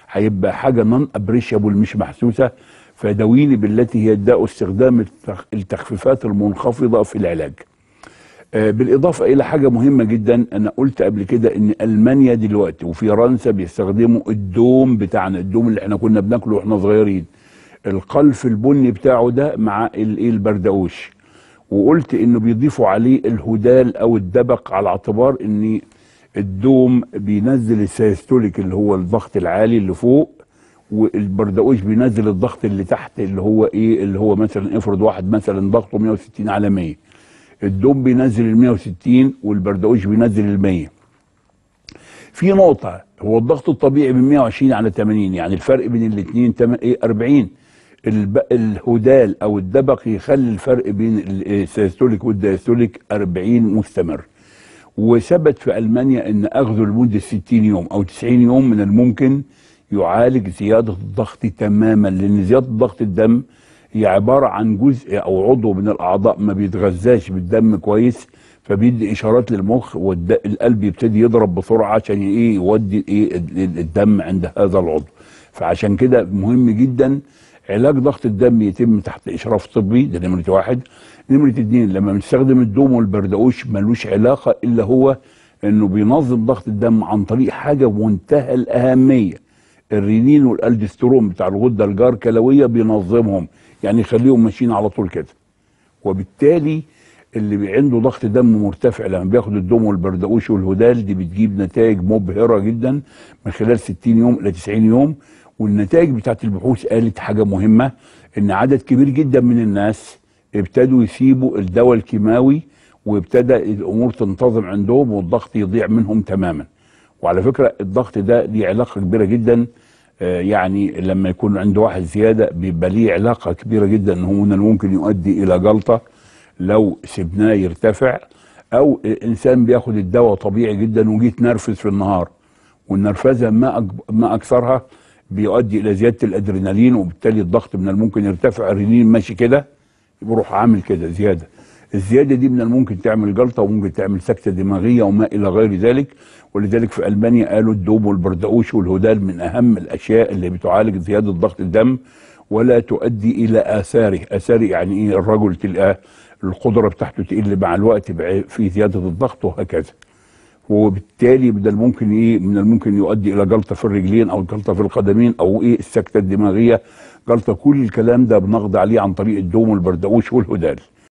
هيبقى حاجه نون ابريشابل مش محسوسه فداويني بالتي هي الداء استخدام التخ- التخفيفات المنخفضه في العلاج. آه، بالاضافه الى حاجه مهمه جدا انا قلت قبل كده ان المانيا دلوقتي وفرنسا بيستخدموا الدوم بتاعنا الدوم اللي احنا كنا بناكله واحنا صغيرين القلف البني بتاعه ده مع الايه البردقوش وقلت انه بيضيفوا عليه الهدال او الدبق على اعتبار ان الدوم بينزل السيستوليك اللي هو الضغط العالي اللي فوق والبردقوش بينزل الضغط اللي تحت اللي هو ايه اللي هو مثلا افرض واحد مثلا ضغطه 160 على 100 الدوم بينزل ال 160 والبردقوش بينزل ال 100 في نقطة هو الضغط الطبيعي من 120 على 80 يعني الفرق بين الاثنين ايه 40 الب... الهدال او الدبق يخلي الفرق بين السيستوليك والدايستوليك 40 مستمر وثبت في المانيا ان اخذه لمده 60 يوم او 90 يوم من الممكن يعالج زياده الضغط تماما لان زياده ضغط الدم هي عباره عن جزء او عضو من الاعضاء ما بيتغذاش بالدم كويس فبيدي اشارات للمخ والقلب يبتدي يضرب بسرعه عشان ايه يودي ايه الدم عند هذا العضو فعشان كده مهم جدا علاج ضغط الدم يتم تحت اشراف طبي ده نمره واحد نمره اتنين لما بنستخدم الدوم والبردقوش ملوش علاقه الا هو انه بينظم ضغط الدم عن طريق حاجه بمنتهى الاهميه الرينين والالدسترون بتاع الغده الجار كلويه بينظمهم يعني يخليهم ماشيين على طول كده وبالتالي اللي عنده ضغط دم مرتفع لما بياخد الدوم والبردقوش والهدال دي بتجيب نتائج مبهره جدا من خلال 60 يوم الى 90 يوم والنتائج بتاعت البحوث قالت حاجه مهمه ان عدد كبير جدا من الناس ابتدوا يسيبوا الدواء الكيماوي وابتدى الامور تنتظم عندهم والضغط يضيع منهم تماما وعلى فكره الضغط ده ليه علاقه كبيره جدا آه يعني لما يكون عنده واحد زياده بيبقى ليه علاقه كبيره جدا ان هو من الممكن يؤدي الى جلطه لو سبناه يرتفع او انسان بياخد الدواء طبيعي جدا وجي يتنرفز في النهار والنرفزه ما أكب... ما اكثرها بيؤدي الى زياده الادرينالين وبالتالي الضغط من الممكن يرتفع الرنين ماشي كده بيروح عامل كده زياده الزياده دي من الممكن تعمل جلطه وممكن تعمل سكته دماغيه وما الى غير ذلك ولذلك في المانيا قالوا الدوب والبردقوش والهدال من اهم الاشياء اللي بتعالج زياده ضغط الدم ولا تؤدي الى اثاره اثاره يعني ايه الرجل تلقاه القدره بتاعته تقل مع الوقت في زياده الضغط وهكذا وبالتالي من الممكن ايه من الممكن يؤدي الى جلطه في الرجلين او جلطه في القدمين او ايه السكته الدماغيه جلطه كل الكلام ده بنقضي عليه عن طريق الدوم والبردقوش والهدال